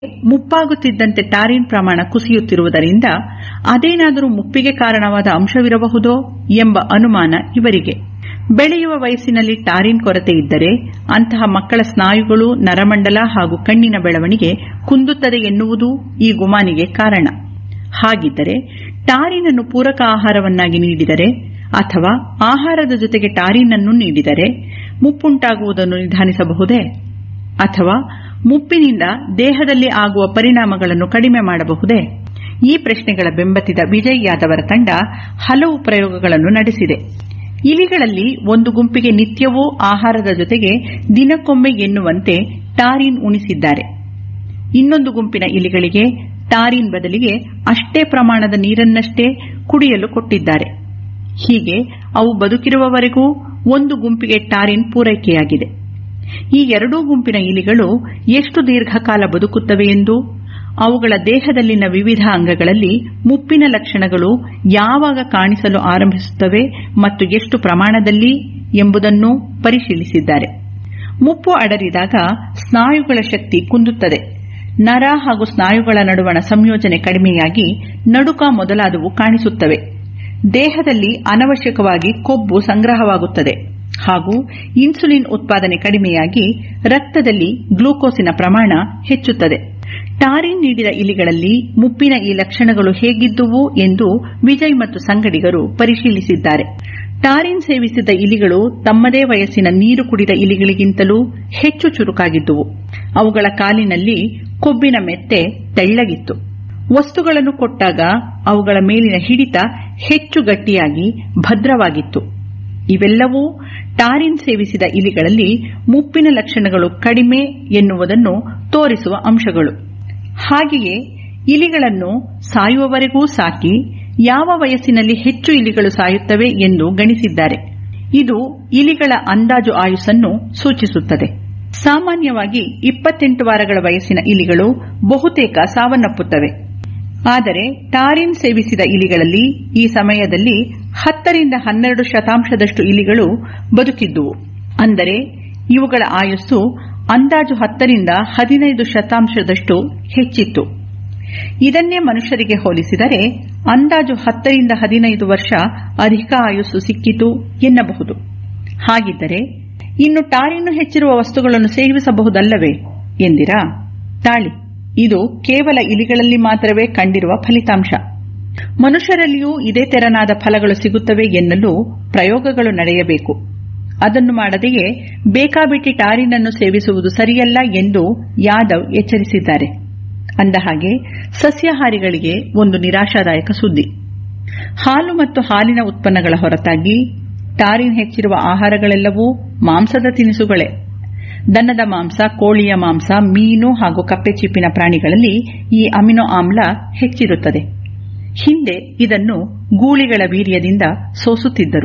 ಮುಪ್ಪಾಗುತ್ತಿದ್ದಂತೆ ಟಾರಿನ್ ಪ್ರಮಾಣ ಕುಸಿಯುತ್ತಿರುವುದರಿಂದ ಅದೇನಾದರೂ ಮುಪ್ಪಿಗೆ ಕಾರಣವಾದ ಅಂಶವಿರಬಹುದೋ ಎಂಬ ಅನುಮಾನ ಇವರಿಗೆ ಬೆಳೆಯುವ ವಯಸ್ಸಿನಲ್ಲಿ ಟಾರಿನ್ ಕೊರತೆ ಇದ್ದರೆ ಅಂತಹ ಮಕ್ಕಳ ಸ್ನಾಯುಗಳು ನರಮಂಡಲ ಹಾಗೂ ಕಣ್ಣಿನ ಬೆಳವಣಿಗೆ ಕುಂದುತ್ತದೆ ಎನ್ನುವುದು ಈ ಗುಮಾನಿಗೆ ಕಾರಣ ಹಾಗಿದ್ದರೆ ಟಾರಿನ್ ಅನ್ನು ಪೂರಕ ಆಹಾರವನ್ನಾಗಿ ನೀಡಿದರೆ ಅಥವಾ ಆಹಾರದ ಜೊತೆಗೆ ಟಾರಿನ್ ಅನ್ನು ನೀಡಿದರೆ ಮುಪ್ಪುಂಟಾಗುವುದನ್ನು ನಿಧಾನಿಸಬಹುದೇ ಅಥವಾ ಮುಪ್ಪಿನಿಂದ ದೇಹದಲ್ಲಿ ಆಗುವ ಪರಿಣಾಮಗಳನ್ನು ಕಡಿಮೆ ಮಾಡಬಹುದೇ ಈ ಪ್ರಶ್ನೆಗಳ ಬೆಂಬತ್ತಿದ ವಿಜಯ್ ಯಾದವರ ತಂಡ ಹಲವು ಪ್ರಯೋಗಗಳನ್ನು ನಡೆಸಿದೆ ಇಲಿಗಳಲ್ಲಿ ಒಂದು ಗುಂಪಿಗೆ ನಿತ್ಯವೂ ಆಹಾರದ ಜೊತೆಗೆ ದಿನಕ್ಕೊಮ್ಮೆ ಎನ್ನುವಂತೆ ಟಾರಿನ್ ಉಣಿಸಿದ್ದಾರೆ ಇನ್ನೊಂದು ಗುಂಪಿನ ಇಲಿಗಳಿಗೆ ಟಾರಿನ್ ಬದಲಿಗೆ ಅಷ್ಟೇ ಪ್ರಮಾಣದ ನೀರನ್ನಷ್ಟೇ ಕುಡಿಯಲು ಕೊಟ್ಟಿದ್ದಾರೆ ಹೀಗೆ ಅವು ಬದುಕಿರುವವರೆಗೂ ಒಂದು ಗುಂಪಿಗೆ ಟಾರಿನ್ ಪೂರೈಕೆಯಾಗಿದೆ ಈ ಎರಡೂ ಗುಂಪಿನ ಇಲಿಗಳು ಎಷ್ಟು ದೀರ್ಘಕಾಲ ಬದುಕುತ್ತವೆ ಎಂದು ಅವುಗಳ ದೇಹದಲ್ಲಿನ ವಿವಿಧ ಅಂಗಗಳಲ್ಲಿ ಮುಪ್ಪಿನ ಲಕ್ಷಣಗಳು ಯಾವಾಗ ಕಾಣಿಸಲು ಆರಂಭಿಸುತ್ತವೆ ಮತ್ತು ಎಷ್ಟು ಪ್ರಮಾಣದಲ್ಲಿ ಎಂಬುದನ್ನು ಪರಿಶೀಲಿಸಿದ್ದಾರೆ ಮುಪ್ಪು ಅಡರಿದಾಗ ಸ್ನಾಯುಗಳ ಶಕ್ತಿ ಕುಂದುತ್ತದೆ ನರ ಹಾಗೂ ಸ್ನಾಯುಗಳ ನಡುವಣ ಸಂಯೋಜನೆ ಕಡಿಮೆಯಾಗಿ ನಡುಕ ಮೊದಲಾದವು ಕಾಣಿಸುತ್ತವೆ ದೇಹದಲ್ಲಿ ಅನವಶ್ಯಕವಾಗಿ ಕೊಬ್ಬು ಸಂಗ್ರಹವಾಗುತ್ತದೆ ಹಾಗೂ ಇನ್ಸುಲಿನ್ ಉತ್ಪಾದನೆ ಕಡಿಮೆಯಾಗಿ ರಕ್ತದಲ್ಲಿ ಗ್ಲೂಕೋಸಿನ ಪ್ರಮಾಣ ಹೆಚ್ಚುತ್ತದೆ ಟಾರಿನ್ ನೀಡಿದ ಇಲಿಗಳಲ್ಲಿ ಮುಪ್ಪಿನ ಈ ಲಕ್ಷಣಗಳು ಹೇಗಿದ್ದುವು ಎಂದು ವಿಜಯ್ ಮತ್ತು ಸಂಗಡಿಗರು ಪರಿಶೀಲಿಸಿದ್ದಾರೆ ಟಾರಿನ್ ಸೇವಿಸಿದ ಇಲಿಗಳು ತಮ್ಮದೇ ವಯಸ್ಸಿನ ನೀರು ಕುಡಿದ ಇಲಿಗಳಿಗಿಂತಲೂ ಹೆಚ್ಚು ಚುರುಕಾಗಿದ್ದುವು ಅವುಗಳ ಕಾಲಿನಲ್ಲಿ ಕೊಬ್ಬಿನ ಮೆತ್ತೆ ತೆಳ್ಳಗಿತ್ತು ವಸ್ತುಗಳನ್ನು ಕೊಟ್ಟಾಗ ಅವುಗಳ ಮೇಲಿನ ಹಿಡಿತ ಹೆಚ್ಚು ಗಟ್ಟಿಯಾಗಿ ಭದ್ರವಾಗಿತ್ತು ಇವೆಲ್ಲವೂ ಟಾರಿನ್ ಸೇವಿಸಿದ ಇಲಿಗಳಲ್ಲಿ ಮುಪ್ಪಿನ ಲಕ್ಷಣಗಳು ಕಡಿಮೆ ಎನ್ನುವುದನ್ನು ತೋರಿಸುವ ಅಂಶಗಳು ಹಾಗೆಯೇ ಇಲಿಗಳನ್ನು ಸಾಯುವವರೆಗೂ ಸಾಕಿ ಯಾವ ವಯಸ್ಸಿನಲ್ಲಿ ಹೆಚ್ಚು ಇಲಿಗಳು ಸಾಯುತ್ತವೆ ಎಂದು ಗಣಿಸಿದ್ದಾರೆ ಇದು ಇಲಿಗಳ ಅಂದಾಜು ಆಯುಸ್ಸನ್ನು ಸೂಚಿಸುತ್ತದೆ ಸಾಮಾನ್ಯವಾಗಿ ಇಪ್ಪತ್ತೆಂಟು ವಾರಗಳ ವಯಸ್ಸಿನ ಇಲಿಗಳು ಬಹುತೇಕ ಸಾವನ್ನಪ್ಪುತ್ತವೆ ಆದರೆ ಟಾರಿನ್ ಸೇವಿಸಿದ ಇಲಿಗಳಲ್ಲಿ ಈ ಸಮಯದಲ್ಲಿ ಹತ್ತರಿಂದ ಹನ್ನೆರಡು ಶತಾಂಶದಷ್ಟು ಇಲಿಗಳು ಬದುಕಿದ್ದುವು ಅಂದರೆ ಇವುಗಳ ಆಯುಸ್ಸು ಅಂದಾಜು ಹತ್ತರಿಂದ ಹದಿನೈದು ಶತಾಂಶದಷ್ಟು ಹೆಚ್ಚಿತ್ತು ಇದನ್ನೇ ಮನುಷ್ಯರಿಗೆ ಹೋಲಿಸಿದರೆ ಅಂದಾಜು ಹತ್ತರಿಂದ ಹದಿನೈದು ವರ್ಷ ಅಧಿಕ ಆಯುಸ್ಸು ಸಿಕ್ಕಿತು ಎನ್ನಬಹುದು ಹಾಗಿದ್ದರೆ ಇನ್ನು ಟಾರಿನ್ನು ಹೆಚ್ಚಿರುವ ವಸ್ತುಗಳನ್ನು ಸೇವಿಸಬಹುದಲ್ಲವೇ ಎಂದಿರಾ ತಾಳಿ ಇದು ಕೇವಲ ಇಲಿಗಳಲ್ಲಿ ಮಾತ್ರವೇ ಕಂಡಿರುವ ಫಲಿತಾಂಶ ಮನುಷ್ಯರಲ್ಲಿಯೂ ಇದೇ ತೆರನಾದ ಫಲಗಳು ಸಿಗುತ್ತವೆ ಎನ್ನಲು ಪ್ರಯೋಗಗಳು ನಡೆಯಬೇಕು ಅದನ್ನು ಮಾಡದೆಯೇ ಬೇಕಾಬಿಟ್ಟಿ ಟಾರಿನನ್ನು ಸೇವಿಸುವುದು ಸರಿಯಲ್ಲ ಎಂದು ಯಾದವ್ ಎಚ್ಚರಿಸಿದ್ದಾರೆ ಅಂದಹಾಗೆ ಸಸ್ಯಾಹಾರಿಗಳಿಗೆ ಒಂದು ನಿರಾಶಾದಾಯಕ ಸುದ್ದಿ ಹಾಲು ಮತ್ತು ಹಾಲಿನ ಉತ್ಪನ್ನಗಳ ಹೊರತಾಗಿ ಟಾರಿನ್ ಹೆಚ್ಚಿರುವ ಆಹಾರಗಳೆಲ್ಲವೂ ಮಾಂಸದ ತಿನಿಸುಗಳೇ ದನದ ಮಾಂಸ ಕೋಳಿಯ ಮಾಂಸ ಮೀನು ಹಾಗೂ ಕಪ್ಪೆಚಿಪ್ಪಿನ ಪ್ರಾಣಿಗಳಲ್ಲಿ ಈ ಅಮಿನೋ ಆಮ್ಲ ಹೆಚ್ಚಿರುತ್ತದೆ ಹಿಂದೆ ಇದನ್ನು ಗೂಳಿಗಳ ವೀರ್ಯದಿಂದ ಸೋಸುತ್ತಿದ್ದರು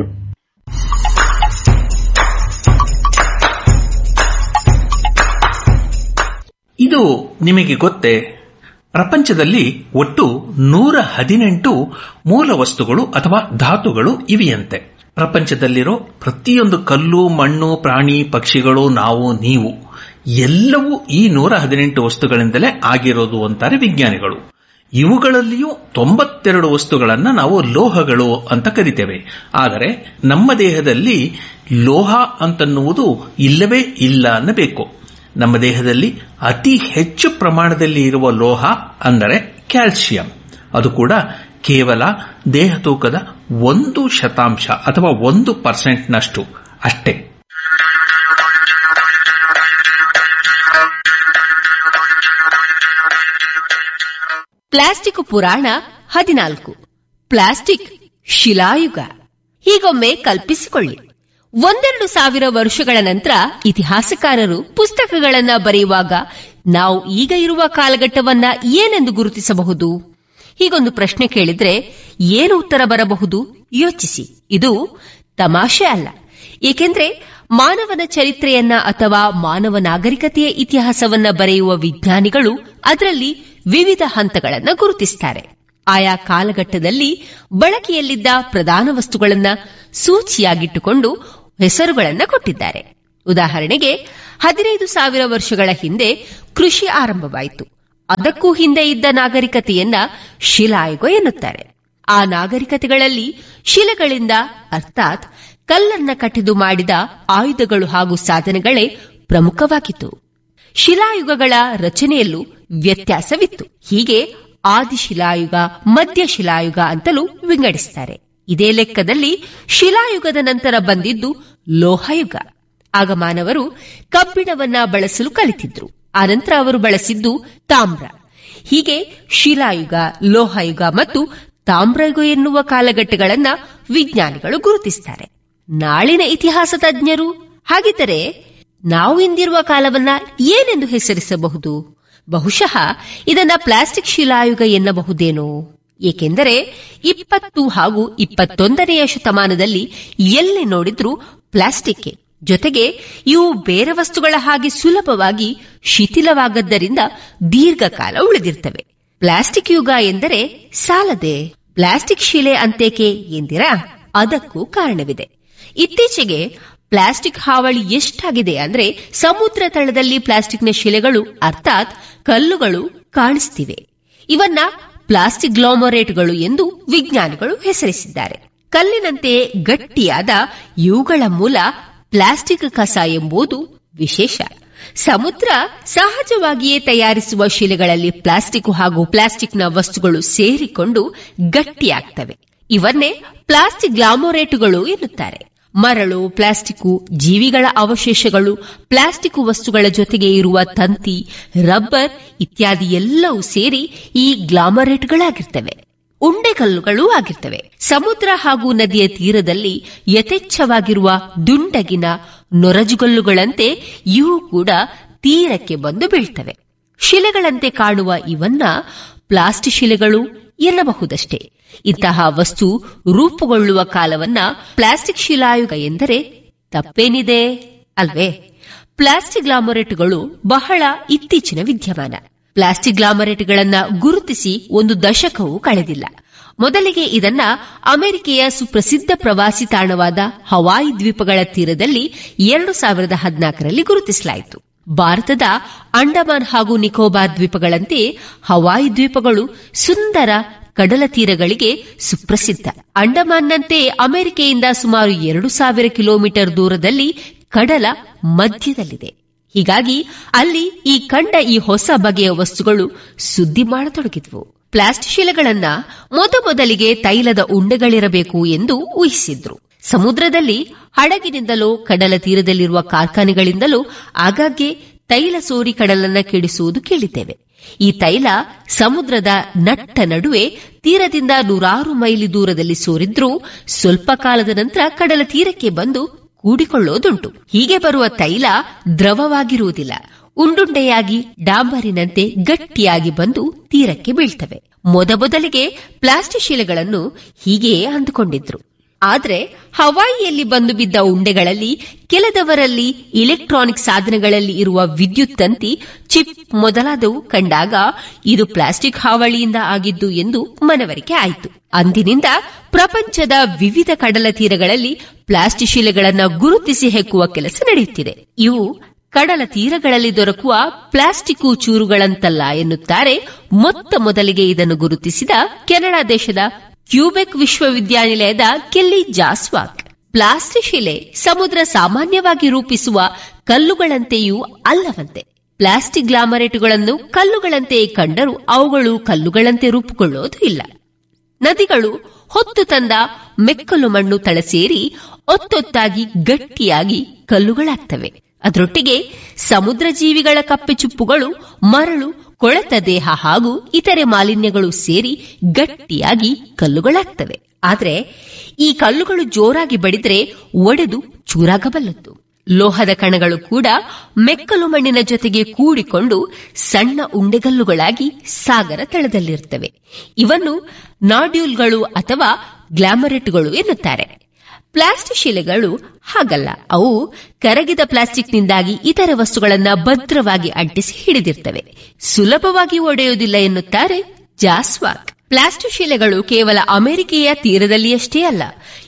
ಇದು ನಿಮಗೆ ಗೊತ್ತೇ ಪ್ರಪಂಚದಲ್ಲಿ ಒಟ್ಟು ನೂರ ಹದಿನೆಂಟು ಮೂಲ ವಸ್ತುಗಳು ಅಥವಾ ಧಾತುಗಳು ಇವೆಯಂತೆ ಪ್ರಪಂಚದಲ್ಲಿರೋ ಪ್ರತಿಯೊಂದು ಕಲ್ಲು ಮಣ್ಣು ಪ್ರಾಣಿ ಪಕ್ಷಿಗಳು ನಾವು ನೀವು ಎಲ್ಲವೂ ಈ ನೂರ ಹದಿನೆಂಟು ವಸ್ತುಗಳಿಂದಲೇ ಆಗಿರೋದು ಅಂತಾರೆ ವಿಜ್ಞಾನಿಗಳು ಇವುಗಳಲ್ಲಿಯೂ ತೊಂಬತ್ತೆರಡು ವಸ್ತುಗಳನ್ನು ನಾವು ಲೋಹಗಳು ಅಂತ ಕರಿತೇವೆ ಆದರೆ ನಮ್ಮ ದೇಹದಲ್ಲಿ ಲೋಹ ಅಂತನ್ನುವುದು ಇಲ್ಲವೇ ಇಲ್ಲ ಅನ್ನಬೇಕು ನಮ್ಮ ದೇಹದಲ್ಲಿ ಅತಿ ಹೆಚ್ಚು ಪ್ರಮಾಣದಲ್ಲಿ ಇರುವ ಲೋಹ ಅಂದರೆ ಕ್ಯಾಲ್ಸಿಯಂ ಅದು ಕೂಡ ಕೇವಲ ದೇಹ ತೂಕದ ಒಂದು ಶತಾಂಶ ಅಥವಾ ಒಂದು ಪರ್ಸೆಂಟ್ನಷ್ಟು ಅಷ್ಟೇ ಪ್ಲಾಸ್ಟಿಕ್ ಪುರಾಣ ಹದಿನಾಲ್ಕು ಪ್ಲಾಸ್ಟಿಕ್ ಶಿಲಾಯುಗ ಹೀಗೊಮ್ಮೆ ಕಲ್ಪಿಸಿಕೊಳ್ಳಿ ಒಂದೆರಡು ಸಾವಿರ ವರ್ಷಗಳ ನಂತರ ಇತಿಹಾಸಕಾರರು ಪುಸ್ತಕಗಳನ್ನ ಬರೆಯುವಾಗ ನಾವು ಈಗ ಇರುವ ಕಾಲಘಟ್ಟವನ್ನ ಏನೆಂದು ಗುರುತಿಸಬಹುದು ಹೀಗೊಂದು ಪ್ರಶ್ನೆ ಕೇಳಿದ್ರೆ ಏನು ಉತ್ತರ ಬರಬಹುದು ಯೋಚಿಸಿ ಇದು ತಮಾಷೆ ಅಲ್ಲ ಏಕೆಂದ್ರೆ ಮಾನವನ ಚರಿತ್ರೆಯನ್ನ ಅಥವಾ ಮಾನವ ನಾಗರಿಕತೆಯ ಇತಿಹಾಸವನ್ನ ಬರೆಯುವ ವಿಜ್ಞಾನಿಗಳು ಅದರಲ್ಲಿ ವಿವಿಧ ಹಂತಗಳನ್ನು ಗುರುತಿಸುತ್ತಾರೆ ಆಯಾ ಕಾಲಘಟ್ಟದಲ್ಲಿ ಬಳಕೆಯಲ್ಲಿದ್ದ ಪ್ರಧಾನ ವಸ್ತುಗಳನ್ನ ಸೂಚಿಯಾಗಿಟ್ಟುಕೊಂಡು ಹೆಸರುಗಳನ್ನ ಕೊಟ್ಟಿದ್ದಾರೆ ಉದಾಹರಣೆಗೆ ಹದಿನೈದು ಸಾವಿರ ವರ್ಷಗಳ ಹಿಂದೆ ಕೃಷಿ ಆರಂಭವಾಯಿತು ಅದಕ್ಕೂ ಹಿಂದೆ ಇದ್ದ ನಾಗರಿಕತೆಯನ್ನ ಶಿಲಾಯುಗ ಎನ್ನುತ್ತಾರೆ ಆ ನಾಗರಿಕತೆಗಳಲ್ಲಿ ಶಿಲೆಗಳಿಂದ ಅರ್ಥಾತ್ ಕಲ್ಲನ್ನ ಕಟ್ಟಿದು ಮಾಡಿದ ಆಯುಧಗಳು ಹಾಗೂ ಸಾಧನಗಳೇ ಪ್ರಮುಖವಾಗಿತ್ತು ಶಿಲಾಯುಗಗಳ ರಚನೆಯಲ್ಲೂ ವ್ಯತ್ಯಾಸವಿತ್ತು ಹೀಗೆ ಆದಿಶಿಲಾಯುಗ ಮಧ್ಯಶಿಲಾಯುಗ ಅಂತಲೂ ವಿಂಗಡಿಸುತ್ತಾರೆ ಇದೇ ಲೆಕ್ಕದಲ್ಲಿ ಶಿಲಾಯುಗದ ನಂತರ ಬಂದಿದ್ದು ಲೋಹಯುಗ ಆಗ ಮಾನವರು ಕಬ್ಬಿಣವನ್ನ ಬಳಸಲು ಕಲಿತಿದ್ರು ಆನಂತರ ಅವರು ಬಳಸಿದ್ದು ತಾಮ್ರ ಹೀಗೆ ಶಿಲಾಯುಗ ಲೋಹಯುಗ ಮತ್ತು ತಾಮ್ರಯುಗ ಎನ್ನುವ ಕಾಲಘಟ್ಟಗಳನ್ನ ವಿಜ್ಞಾನಿಗಳು ಗುರುತಿಸುತ್ತಾರೆ ನಾಳಿನ ಇತಿಹಾಸ ತಜ್ಞರು ಹಾಗಿದ್ದರೆ ನಾವು ಇಂದಿರುವ ಕಾಲವನ್ನ ಏನೆಂದು ಹೆಸರಿಸಬಹುದು ಬಹುಶಃ ಇದನ್ನ ಪ್ಲಾಸ್ಟಿಕ್ ಶಿಲಾಯುಗ ಎನ್ನಬಹುದೇನೋ ಏಕೆಂದರೆ ಇಪ್ಪತ್ತು ಹಾಗೂ ಇಪ್ಪತ್ತೊಂದನೆಯ ಶತಮಾನದಲ್ಲಿ ಎಲ್ಲಿ ನೋಡಿದ್ರೂ ಪ್ಲಾಸ್ಟಿಕ್ ಜೊತೆಗೆ ಇವು ಬೇರೆ ವಸ್ತುಗಳ ಹಾಗೆ ಸುಲಭವಾಗಿ ಶಿಥಿಲವಾಗದ್ದರಿಂದ ದೀರ್ಘಕಾಲ ಉಳಿದಿರ್ತವೆ ಪ್ಲಾಸ್ಟಿಕ್ ಯುಗ ಎಂದರೆ ಸಾಲದೆ ಪ್ಲಾಸ್ಟಿಕ್ ಶಿಲೆ ಅಂತೇಕೆ ಎಂದಿರಾ ಅದಕ್ಕೂ ಕಾರಣವಿದೆ ಇತ್ತೀಚೆಗೆ ಪ್ಲಾಸ್ಟಿಕ್ ಹಾವಳಿ ಎಷ್ಟಾಗಿದೆ ಅಂದ್ರೆ ಸಮುದ್ರ ತಳದಲ್ಲಿ ಪ್ಲಾಸ್ಟಿಕ್ನ ಶಿಲೆಗಳು ಅರ್ಥಾತ್ ಕಲ್ಲುಗಳು ಕಾಣಿಸ್ತಿವೆ ಇವನ್ನ ಪ್ಲಾಸ್ಟಿಕ್ ಗ್ಲಾಮೊರೇಟ್ಗಳು ಎಂದು ವಿಜ್ಞಾನಿಗಳು ಹೆಸರಿಸಿದ್ದಾರೆ ಕಲ್ಲಿನಂತೆ ಗಟ್ಟಿಯಾದ ಇವುಗಳ ಮೂಲ ಪ್ಲಾಸ್ಟಿಕ್ ಕಸ ಎಂಬುದು ವಿಶೇಷ ಸಮುದ್ರ ಸಹಜವಾಗಿಯೇ ತಯಾರಿಸುವ ಶಿಲೆಗಳಲ್ಲಿ ಪ್ಲಾಸ್ಟಿಕ್ ಹಾಗೂ ಪ್ಲಾಸ್ಟಿಕ್ನ ವಸ್ತುಗಳು ಸೇರಿಕೊಂಡು ಗಟ್ಟಿಯಾಗ್ತವೆ ಇವನ್ನೇ ಪ್ಲಾಸ್ಟಿಕ್ ಗ್ಲಾಮೊರೇಟುಗಳು ಎನ್ನುತ್ತಾರೆ ಮರಳು ಪ್ಲಾಸ್ಟಿಕ್ ಜೀವಿಗಳ ಅವಶೇಷಗಳು ಪ್ಲಾಸ್ಟಿಕ್ ವಸ್ತುಗಳ ಜೊತೆಗೆ ಇರುವ ತಂತಿ ರಬ್ಬರ್ ಇತ್ಯಾದಿ ಎಲ್ಲವೂ ಸೇರಿ ಈ ಗ್ಲಾಮರೇಟ್ಗಳಾಗಿರ್ತವೆ ಉಂಡೆಕಲ್ಲುಗಳೂ ಆಗಿರ್ತವೆ ಸಮುದ್ರ ಹಾಗೂ ನದಿಯ ತೀರದಲ್ಲಿ ಯಥೇಚ್ಛವಾಗಿರುವ ದುಂಡಗಿನ ನೊರಜುಗಲ್ಲುಗಳಂತೆ ಇವು ಕೂಡ ತೀರಕ್ಕೆ ಬಂದು ಬೀಳ್ತವೆ ಶಿಲೆಗಳಂತೆ ಕಾಣುವ ಇವನ್ನ ಪ್ಲಾಸ್ಟಿಕ್ ಶಿಲೆಗಳು ಎನ್ನಬಹುದಷ್ಟೇ ಇಂತಹ ವಸ್ತು ರೂಪುಗೊಳ್ಳುವ ಕಾಲವನ್ನ ಪ್ಲಾಸ್ಟಿಕ್ ಶಿಲಾಯುಗ ಎಂದರೆ ತಪ್ಪೇನಿದೆ ಅಲ್ವೇ ಪ್ಲಾಸ್ಟಿಕ್ ಗ್ಲಾಮೊರೇಟ್ಗಳು ಬಹಳ ಇತ್ತೀಚಿನ ವಿದ್ಯಮಾನ ಪ್ಲಾಸ್ಟಿಕ್ ಗ್ಲಾಮರೇಟ್ಗಳನ್ನ ಗುರುತಿಸಿ ಒಂದು ದಶಕವೂ ಕಳೆದಿಲ್ಲ ಮೊದಲಿಗೆ ಇದನ್ನ ಅಮೆರಿಕೆಯ ಸುಪ್ರಸಿದ್ಧ ಪ್ರವಾಸಿ ತಾಣವಾದ ಹವಾಯಿ ದ್ವೀಪಗಳ ತೀರದಲ್ಲಿ ಎರಡು ಸಾವಿರದ ಹದಿನಾಲ್ಕರಲ್ಲಿ ಗುರುತಿಸಲಾಯಿತು ಭಾರತದ ಅಂಡಮಾನ್ ಹಾಗೂ ನಿಕೋಬಾರ್ ದ್ವೀಪಗಳಂತೆ ಹವಾಯಿ ದ್ವೀಪಗಳು ಸುಂದರ ಕಡಲ ತೀರಗಳಿಗೆ ಸುಪ್ರಸಿದ್ಧ ಅಂಡಮಾನ್ನಂತೆ ಅಮೆರಿಕೆಯಿಂದ ಸುಮಾರು ಎರಡು ಸಾವಿರ ಕಿಲೋಮೀಟರ್ ದೂರದಲ್ಲಿ ಕಡಲ ಮಧ್ಯದಲ್ಲಿದೆ ಹೀಗಾಗಿ ಅಲ್ಲಿ ಈ ಕಂಡ ಈ ಹೊಸ ಬಗೆಯ ವಸ್ತುಗಳು ಸುದ್ದಿ ಮಾಡತೊಡಗಿದ್ವು ಪ್ಲಾಸ್ಟಿಕ್ ಶಿಲೆಗಳನ್ನ ಮೊದಮೊದಲಿಗೆ ತೈಲದ ಉಂಡೆಗಳಿರಬೇಕು ಎಂದು ಊಹಿಸಿದ್ರು ಸಮುದ್ರದಲ್ಲಿ ಹಡಗಿನಿಂದಲೋ ಕಡಲ ತೀರದಲ್ಲಿರುವ ಕಾರ್ಖಾನೆಗಳಿಂದಲೋ ಆಗಾಗ್ಗೆ ತೈಲ ಸೋರಿ ಕಡಲನ್ನ ಕೆಡಿಸುವುದು ಕೇಳಿದ್ದೇವೆ ಈ ತೈಲ ಸಮುದ್ರದ ನಟ್ಟ ನಡುವೆ ತೀರದಿಂದ ನೂರಾರು ಮೈಲಿ ದೂರದಲ್ಲಿ ಸೋರಿದ್ರೂ ಸ್ವಲ್ಪ ಕಾಲದ ನಂತರ ಕಡಲ ತೀರಕ್ಕೆ ಬಂದು ಕೂಡಿಕೊಳ್ಳೋದುಂಟು ಹೀಗೆ ಬರುವ ತೈಲ ದ್ರವವಾಗಿರುವುದಿಲ್ಲ ಉಂಡುಂಡೆಯಾಗಿ ಡಾಂಬರಿನಂತೆ ಗಟ್ಟಿಯಾಗಿ ಬಂದು ತೀರಕ್ಕೆ ಬೀಳ್ತವೆ ಮೊದಮೊದಲಿಗೆ ಪ್ಲಾಸ್ಟಿಕ್ ಶಿಲೆಗಳನ್ನು ಹೀಗೆಯೇ ಅಂದುಕೊಂಡಿದ್ರು ಆದರೆ ಹವಾಯಿಯಲ್ಲಿ ಬಂದು ಬಿದ್ದ ಉಂಡೆಗಳಲ್ಲಿ ಕೆಲದವರಲ್ಲಿ ಇಲೆಕ್ಟ್ರಾನಿಕ್ ಸಾಧನಗಳಲ್ಲಿ ಇರುವ ವಿದ್ಯುತ್ ತಂತಿ ಚಿಪ್ ಮೊದಲಾದವು ಕಂಡಾಗ ಇದು ಪ್ಲಾಸ್ಟಿಕ್ ಹಾವಳಿಯಿಂದ ಆಗಿದ್ದು ಎಂದು ಮನವರಿಕೆ ಆಯಿತು ಅಂದಿನಿಂದ ಪ್ರಪಂಚದ ವಿವಿಧ ಕಡಲ ತೀರಗಳಲ್ಲಿ ಪ್ಲಾಸ್ಟಿಕ್ ಶಿಲೆಗಳನ್ನು ಗುರುತಿಸಿ ಹೆಕ್ಕುವ ಕೆಲಸ ನಡೆಯುತ್ತಿದೆ ಇವು ಕಡಲ ತೀರಗಳಲ್ಲಿ ದೊರಕುವ ಪ್ಲಾಸ್ಟಿಕ್ ಚೂರುಗಳಂತಲ್ಲ ಎನ್ನುತ್ತಾರೆ ಮೊತ್ತ ಮೊದಲಿಗೆ ಇದನ್ನು ಗುರುತಿಸಿದ ಕೆನಡಾ ದೇಶದ ಕ್ಯೂಬೆಕ್ ವಿಶ್ವವಿದ್ಯಾನಿಲಯದ ಕೆಲ್ಲಿ ಜಾಸ್ವಾಕ್ ಪ್ಲಾಸ್ಟಿಕ್ ಶಿಲೆ ಸಮುದ್ರ ಸಾಮಾನ್ಯವಾಗಿ ರೂಪಿಸುವ ಕಲ್ಲುಗಳಂತೆಯೂ ಅಲ್ಲವಂತೆ ಪ್ಲಾಸ್ಟಿಕ್ ಗ್ಲಾಮರೇಟುಗಳನ್ನು ಕಲ್ಲುಗಳಂತೆಯೇ ಕಂಡರೂ ಅವುಗಳು ಕಲ್ಲುಗಳಂತೆ ರೂಪುಗೊಳ್ಳೋದು ಇಲ್ಲ ನದಿಗಳು ಹೊತ್ತು ತಂದ ಮೆಕ್ಕಲು ಮಣ್ಣು ತಳಸೇರಿ ಒತ್ತೊತ್ತಾಗಿ ಗಟ್ಟಿಯಾಗಿ ಕಲ್ಲುಗಳಾಗ್ತವೆ ಅದರೊಟ್ಟಿಗೆ ಸಮುದ್ರ ಜೀವಿಗಳ ಕಪ್ಪೆಚುಪ್ಪುಗಳು ಮರಳು ಕೊಳೆತ ದೇಹ ಹಾಗೂ ಇತರೆ ಮಾಲಿನ್ಯಗಳು ಸೇರಿ ಗಟ್ಟಿಯಾಗಿ ಕಲ್ಲುಗಳಾಗ್ತವೆ ಆದರೆ ಈ ಕಲ್ಲುಗಳು ಜೋರಾಗಿ ಬಡಿದ್ರೆ ಒಡೆದು ಚೂರಾಗಬಲ್ಲದ್ದು ಲೋಹದ ಕಣಗಳು ಕೂಡ ಮೆಕ್ಕಲು ಮಣ್ಣಿನ ಜೊತೆಗೆ ಕೂಡಿಕೊಂಡು ಸಣ್ಣ ಉಂಡೆಗಲ್ಲುಗಳಾಗಿ ಸಾಗರ ತಳದಲ್ಲಿರುತ್ತವೆ ಇವನ್ನು ನಾಡ್ಯೂಲ್ಗಳು ಅಥವಾ ಗ್ಲಾಮರೆಟ್ಗಳು ಎನ್ನುತ್ತಾರೆ ಪ್ಲಾಸ್ಟಿಕ್ ಶಿಲೆಗಳು ಹಾಗಲ್ಲ ಅವು ಕರಗಿದ ಪ್ಲಾಸ್ಟಿಕ್ನಿಂದಾಗಿ ಇತರ ವಸ್ತುಗಳನ್ನ ಭದ್ರವಾಗಿ ಅಂಟಿಸಿ ಹಿಡಿದಿರ್ತವೆ ಸುಲಭವಾಗಿ ಒಡೆಯುವುದಿಲ್ಲ ಎನ್ನುತ್ತಾರೆ ಜಾಸ್ವಾಕ್ ಪ್ಲಾಸ್ಟಿಕ್ ಶಿಲೆಗಳು ಕೇವಲ ಅಮೆರಿಕೆಯ ತೀರದಲ್ಲಿಯಷ್ಟೇ ಅಲ್ಲ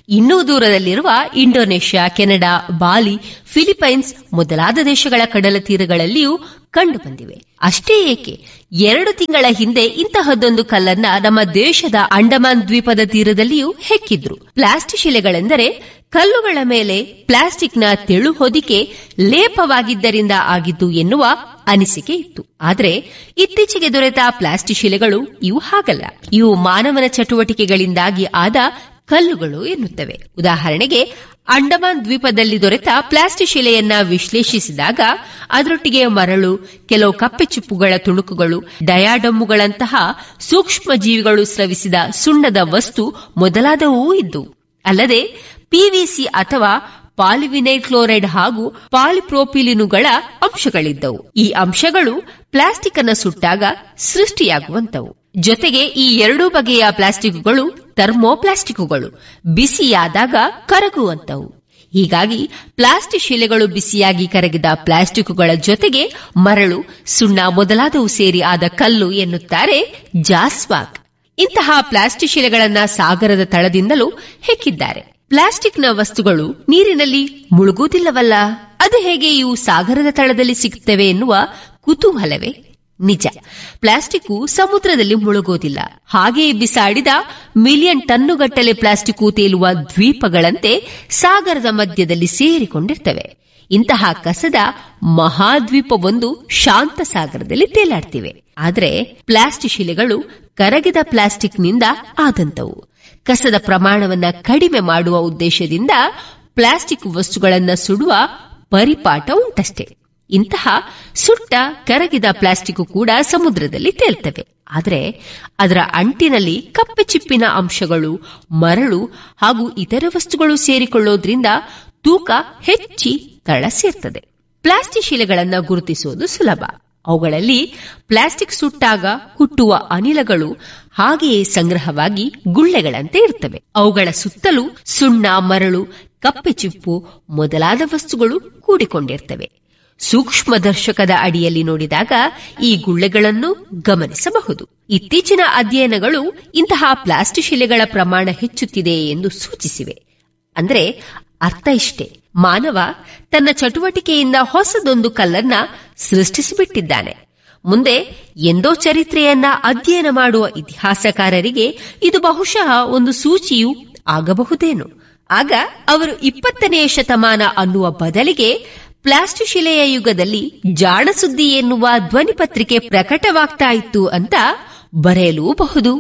ಇನ್ನೂ ದೂರದಲ್ಲಿರುವ ಇಂಡೋನೇಷ್ಯಾ ಕೆನಡಾ ಬಾಲಿ ಫಿಲಿಪೈನ್ಸ್ ಮೊದಲಾದ ದೇಶಗಳ ಕಡಲ ತೀರಗಳಲ್ಲಿಯೂ ಕಂಡುಬಂದಿವೆ ಅಷ್ಟೇ ಏಕೆ ಎರಡು ತಿಂಗಳ ಹಿಂದೆ ಇಂತಹದ್ದೊಂದು ಕಲ್ಲನ್ನ ನಮ್ಮ ದೇಶದ ಅಂಡಮಾನ್ ದ್ವೀಪದ ತೀರದಲ್ಲಿಯೂ ಹೆಕ್ಕಿದ್ರು ಪ್ಲಾಸ್ಟಿಕ್ ಶಿಲೆಗಳೆಂದರೆ ಕಲ್ಲುಗಳ ಮೇಲೆ ಪ್ಲಾಸ್ಟಿಕ್ನ ತೆಳು ಹೊದಿಕೆ ಲೇಪವಾಗಿದ್ದರಿಂದ ಆಗಿದ್ದು ಎನ್ನುವ ಅನಿಸಿಕೆ ಇತ್ತು ಆದರೆ ಇತ್ತೀಚೆಗೆ ದೊರೆತ ಪ್ಲಾಸ್ಟಿಕ್ ಶಿಲೆಗಳು ಇವು ಹಾಗಲ್ಲ ಇವು ಮಾನವನ ಚಟುವಟಿಕೆಗಳಿಂದಾಗಿ ಆದ ಕಲ್ಲುಗಳು ಎನ್ನುತ್ತವೆ ಉದಾಹರಣೆಗೆ ಅಂಡಮಾನ್ ದ್ವೀಪದಲ್ಲಿ ದೊರೆತ ಪ್ಲಾಸ್ಟಿಕ್ ಶಿಲೆಯನ್ನ ವಿಶ್ಲೇಷಿಸಿದಾಗ ಅದರೊಟ್ಟಿಗೆ ಮರಳು ಕೆಲವು ಕಪ್ಪೆ ಚಿಪ್ಪುಗಳ ತುಣುಕುಗಳು ಡಯಾಡಮ್ಮುಗಳಂತಹ ಸೂಕ್ಷ್ಮ ಜೀವಿಗಳು ಸ್ರವಿಸಿದ ಸುಣ್ಣದ ವಸ್ತು ಮೊದಲಾದವೂ ಇದ್ದು ಅಲ್ಲದೆ ಪಿವಿಸಿ ಅಥವಾ ಪಾಲಿವಿನೈಲ್ ಕ್ಲೋರೈಡ್ ಹಾಗೂ ಪಾಲಿಪ್ರೋಪಿಲಿನುಗಳ ಅಂಶಗಳಿದ್ದವು ಈ ಅಂಶಗಳು ಪ್ಲಾಸ್ಟಿಕ್ ಅನ್ನು ಸುಟ್ಟಾಗ ಸೃಷ್ಟಿಯಾಗುವಂತವು ಜೊತೆಗೆ ಈ ಎರಡೂ ಬಗೆಯ ಪ್ಲಾಸ್ಟಿಕ್ಗಳು ಥರ್ಮೋಪ್ಲಾಸ್ಟಿಕ್ಗಳು ಬಿಸಿಯಾದಾಗ ಕರಗುವಂತವು ಹೀಗಾಗಿ ಪ್ಲಾಸ್ಟಿಕ್ ಶಿಲೆಗಳು ಬಿಸಿಯಾಗಿ ಕರಗಿದ ಪ್ಲಾಸ್ಟಿಕ್ಗಳ ಜೊತೆಗೆ ಮರಳು ಸುಣ್ಣ ಮೊದಲಾದವು ಸೇರಿ ಆದ ಕಲ್ಲು ಎನ್ನುತ್ತಾರೆ ಜಾಸ್ವಾಕ್ ಇಂತಹ ಪ್ಲಾಸ್ಟಿಕ್ ಶಿಲೆಗಳನ್ನ ಸಾಗರದ ತಳದಿಂದಲೂ ಹೆಕ್ಕಿದ್ದಾರೆ ಪ್ಲಾಸ್ಟಿಕ್ನ ವಸ್ತುಗಳು ನೀರಿನಲ್ಲಿ ಮುಳುಗುವುದಿಲ್ಲವಲ್ಲ ಅದು ಹೇಗೆ ಇವು ಸಾಗರದ ತಳದಲ್ಲಿ ಸಿಗುತ್ತವೆ ಎನ್ನುವ ಕುತೂಹಲವೇ ನಿಜ ಪ್ಲಾಸ್ಟಿಕ್ ಸಮುದ್ರದಲ್ಲಿ ಮುಳುಗೋದಿಲ್ಲ ಹಾಗೆಯೇ ಬಿಸಾಡಿದ ಮಿಲಿಯನ್ ಟನ್ನುಗಟ್ಟಲೆ ಪ್ಲಾಸ್ಟಿಕ್ ತೇಲುವ ದ್ವೀಪಗಳಂತೆ ಸಾಗರದ ಮಧ್ಯದಲ್ಲಿ ಸೇರಿಕೊಂಡಿರ್ತವೆ ಇಂತಹ ಕಸದ ಮಹಾದ್ವೀಪವೊಂದು ಶಾಂತ ಸಾಗರದಲ್ಲಿ ತೇಲಾಡ್ತಿವೆ ಆದರೆ ಪ್ಲಾಸ್ಟಿಕ್ ಶಿಲೆಗಳು ಕರಗಿದ ಪ್ಲಾಸ್ಟಿಕ್ನಿಂದ ಆದಂತವು ಕಸದ ಪ್ರಮಾಣವನ್ನ ಕಡಿಮೆ ಮಾಡುವ ಉದ್ದೇಶದಿಂದ ಪ್ಲಾಸ್ಟಿಕ್ ವಸ್ತುಗಳನ್ನ ಸುಡುವ ಪರಿಪಾಠ ಉಂಟಷ್ಟೇ ಇಂತಹ ಸುಟ್ಟ ಕರಗಿದ ಪ್ಲಾಸ್ಟಿಕ್ ಕೂಡ ಸಮುದ್ರದಲ್ಲಿ ತೇಲ್ತವೆ ಆದರೆ ಅದರ ಅಂಟಿನಲ್ಲಿ ಕಪ್ಪೆ ಚಿಪ್ಪಿನ ಅಂಶಗಳು ಮರಳು ಹಾಗೂ ಇತರ ವಸ್ತುಗಳು ಸೇರಿಕೊಳ್ಳೋದ್ರಿಂದ ತೂಕ ಹೆಚ್ಚಿ ತಳ ಸೇರ್ತದೆ ಪ್ಲಾಸ್ಟಿಕ್ ಶಿಲೆಗಳನ್ನ ಗುರುತಿಸುವುದು ಸುಲಭ ಅವುಗಳಲ್ಲಿ ಪ್ಲಾಸ್ಟಿಕ್ ಸುಟ್ಟಾಗ ಹುಟ್ಟುವ ಅನಿಲಗಳು ಹಾಗೆಯೇ ಸಂಗ್ರಹವಾಗಿ ಗುಳ್ಳೆಗಳಂತೆ ಇರ್ತವೆ ಅವುಗಳ ಸುತ್ತಲೂ ಸುಣ್ಣ ಮರಳು ಕಪ್ಪೆ ಚಿಪ್ಪು ಮೊದಲಾದ ವಸ್ತುಗಳು ಕೂಡಿಕೊಂಡಿರ್ತವೆ ಸೂಕ್ಷ್ಮದರ್ಶಕದ ಅಡಿಯಲ್ಲಿ ನೋಡಿದಾಗ ಈ ಗುಳ್ಳೆಗಳನ್ನು ಗಮನಿಸಬಹುದು ಇತ್ತೀಚಿನ ಅಧ್ಯಯನಗಳು ಇಂತಹ ಪ್ಲಾಸ್ಟಿಕ್ ಶಿಲೆಗಳ ಪ್ರಮಾಣ ಹೆಚ್ಚುತ್ತಿದೆ ಎಂದು ಸೂಚಿಸಿವೆ ಅಂದ್ರೆ ಅರ್ಥ ಇಷ್ಟೇ ಮಾನವ ತನ್ನ ಚಟುವಟಿಕೆಯಿಂದ ಹೊಸದೊಂದು ಕಲ್ಲನ್ನ ಸೃಷ್ಟಿಸಿಬಿಟ್ಟಿದ್ದಾನೆ ಮುಂದೆ ಎಂದೋ ಚರಿತ್ರೆಯನ್ನ ಅಧ್ಯಯನ ಮಾಡುವ ಇತಿಹಾಸಕಾರರಿಗೆ ಇದು ಬಹುಶಃ ಒಂದು ಸೂಚಿಯೂ ಆಗಬಹುದೇನು ಆಗ ಅವರು ಇಪ್ಪತ್ತನೆಯ ಶತಮಾನ ಅನ್ನುವ ಬದಲಿಗೆ ಪ್ಲಾಸ್ಟಿಕ್ ಶಿಲೆಯ ಯುಗದಲ್ಲಿ ಜಾಣ ಸುದ್ದಿ ಎನ್ನುವ ಧ್ವನಿಪತ್ರಿಕೆ ಪ್ರಕಟವಾಗ್ತಾ ಇತ್ತು ಅಂತ ಬರೆಯಲೂಬಹುದು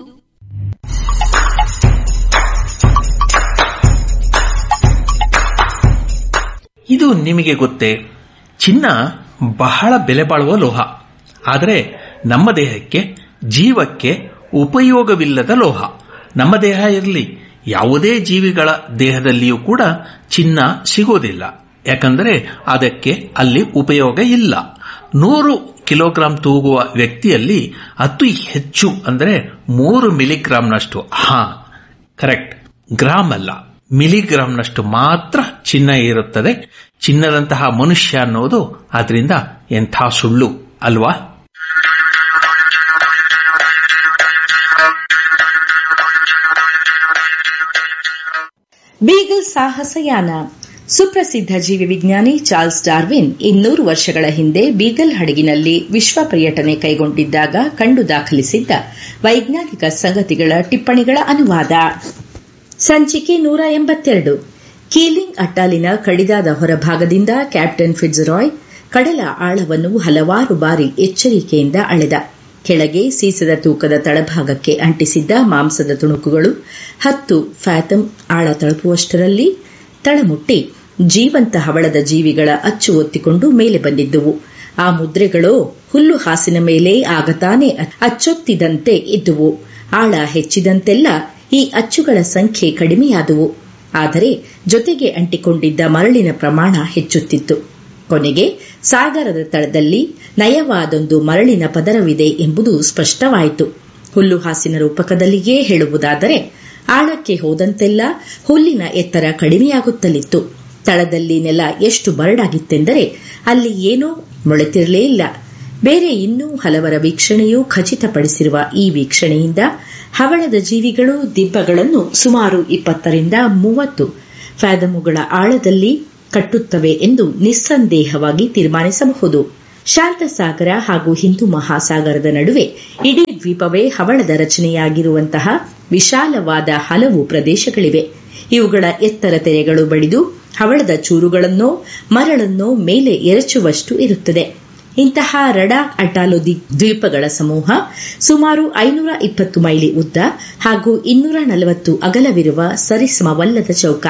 ಇದು ನಿಮಗೆ ಗೊತ್ತೇ ಚಿನ್ನ ಬಹಳ ಬೆಲೆ ಬಾಳುವ ಲೋಹ ಆದರೆ ನಮ್ಮ ದೇಹಕ್ಕೆ ಜೀವಕ್ಕೆ ಉಪಯೋಗವಿಲ್ಲದ ಲೋಹ ನಮ್ಮ ದೇಹ ಇರಲಿ ಯಾವುದೇ ಜೀವಿಗಳ ದೇಹದಲ್ಲಿಯೂ ಕೂಡ ಚಿನ್ನ ಸಿಗೋದಿಲ್ಲ ಯಾಕಂದರೆ ಅದಕ್ಕೆ ಅಲ್ಲಿ ಉಪಯೋಗ ಇಲ್ಲ ನೂರು ಕಿಲೋಗ್ರಾಂ ತೂಗುವ ವ್ಯಕ್ತಿಯಲ್ಲಿ ಅತಿ ಹೆಚ್ಚು ಅಂದರೆ ಮೂರು ಮಿಲಿಗ್ರಾಂನಷ್ಟು ಹಾ ಕರೆಕ್ಟ್ ಗ್ರಾಮ್ ಅಲ್ಲ ಮಿಲಿಗ್ರಾಂನಷ್ಟು ಮಾತ್ರ ಚಿನ್ನ ಇರುತ್ತದೆ ಚಿನ್ನದಂತಹ ಮನುಷ್ಯ ಅನ್ನೋದು ಅದರಿಂದ ಎಂಥ ಸುಳ್ಳು ಅಲ್ವಾ ಬೀಗಲ್ ಸಾಹಸಯಾನ ಸುಪ್ರಸಿದ್ಧ ಜೀವಿ ವಿಜ್ಞಾನಿ ಚಾರ್ಲ್ಸ್ ಡಾರ್ವಿನ್ ಇನ್ನೂರು ವರ್ಷಗಳ ಹಿಂದೆ ಬೀಗಲ್ ಹಡಗಿನಲ್ಲಿ ವಿಶ್ವ ಪರ್ಯಟನೆ ಕೈಗೊಂಡಿದ್ದಾಗ ಕಂಡು ದಾಖಲಿಸಿದ್ದ ವೈಜ್ಞಾನಿಕ ಸಂಗತಿಗಳ ಟಿಪ್ಪಣಿಗಳ ಅನುವಾದ ಸಂಚಿಕೆ ನೂರ ಎಂಬತ್ತೆರಡು ಕೀಲಿಂಗ್ ಅಟ್ಟಾಲಿನ ಕಡಿದಾದ ಹೊರಭಾಗದಿಂದ ಕ್ಯಾಪ್ಟನ್ ಫಿಟ್ಜರಾಯ್ ಕಡಲ ಆಳವನ್ನು ಹಲವಾರು ಬಾರಿ ಎಚ್ಚರಿಕೆಯಿಂದ ಅಳೆದ ಕೆಳಗೆ ಸೀಸದ ತೂಕದ ತಳಭಾಗಕ್ಕೆ ಅಂಟಿಸಿದ್ದ ಮಾಂಸದ ತುಣುಕುಗಳು ಹತ್ತು ಫ್ಯಾಥಮ್ ಆಳ ತಲುಪುವಷ್ಟರಲ್ಲಿ ತಳಮುಟ್ಟಿ ಜೀವಂತ ಹವಳದ ಜೀವಿಗಳ ಅಚ್ಚು ಒತ್ತಿಕೊಂಡು ಮೇಲೆ ಬಂದಿದ್ದುವು ಆ ಮುದ್ರೆಗಳೋ ಹುಲ್ಲು ಹಾಸಿನ ಮೇಲೆ ಆಗತಾನೆ ಅಚ್ಚೊತ್ತಿದಂತೆ ಇದ್ದುವು ಆಳ ಹೆಚ್ಚಿದಂತೆಲ್ಲ ಈ ಅಚ್ಚುಗಳ ಸಂಖ್ಯೆ ಕಡಿಮೆಯಾದುವು ಆದರೆ ಜೊತೆಗೆ ಅಂಟಿಕೊಂಡಿದ್ದ ಮರಳಿನ ಪ್ರಮಾಣ ಹೆಚ್ಚುತ್ತಿತ್ತು ಕೊನೆಗೆ ಸಾಗರದ ತಳದಲ್ಲಿ ನಯವಾದೊಂದು ಮರಳಿನ ಪದರವಿದೆ ಎಂಬುದು ಸ್ಪಷ್ಟವಾಯಿತು ಹುಲ್ಲು ಹಾಸಿನ ರೂಪಕದಲ್ಲಿಯೇ ಹೇಳುವುದಾದರೆ ಆಳಕ್ಕೆ ಹೋದಂತೆಲ್ಲ ಹುಲ್ಲಿನ ಎತ್ತರ ಕಡಿಮೆಯಾಗುತ್ತಲಿತ್ತು ತಳದಲ್ಲಿ ನೆಲ ಎಷ್ಟು ಬರಡಾಗಿತ್ತೆಂದರೆ ಅಲ್ಲಿ ಏನೂ ಮೊಳೆತಿರಲೇ ಇಲ್ಲ ಬೇರೆ ಇನ್ನೂ ಹಲವರ ವೀಕ್ಷಣೆಯು ಖಚಿತಪಡಿಸಿರುವ ಈ ವೀಕ್ಷಣೆಯಿಂದ ಹವಳದ ಜೀವಿಗಳು ದಿಬ್ಬಗಳನ್ನು ಸುಮಾರು ಇಪ್ಪತ್ತರಿಂದ ಮೂವತ್ತು ಫ್ಯಾದಮುಗಳ ಆಳದಲ್ಲಿ ಕಟ್ಟುತ್ತವೆ ಎಂದು ನಿಸ್ಸಂದೇಹವಾಗಿ ತೀರ್ಮಾನಿಸಬಹುದು ಶಾಂತಸಾಗರ ಹಾಗೂ ಹಿಂದೂ ಮಹಾಸಾಗರದ ನಡುವೆ ಇಡೀ ದ್ವೀಪವೇ ಹವಳದ ರಚನೆಯಾಗಿರುವಂತಹ ವಿಶಾಲವಾದ ಹಲವು ಪ್ರದೇಶಗಳಿವೆ ಇವುಗಳ ಎತ್ತರ ತೆರೆಗಳು ಬಡಿದು ಹವಳದ ಚೂರುಗಳನ್ನೋ ಮರಳನ್ನೋ ಮೇಲೆ ಎರಚುವಷ್ಟು ಇರುತ್ತದೆ ಇಂತಹ ರಡಾ ಅಟಾಲು ದ್ವೀಪಗಳ ಸಮೂಹ ಸುಮಾರು ಐನೂರ ಇಪ್ಪತ್ತು ಮೈಲಿ ಉದ್ದ ಹಾಗೂ ಇನ್ನೂರ ನಲವತ್ತು ಅಗಲವಿರುವ ಸರಿಸಮವಲ್ಲದ ಚೌಕ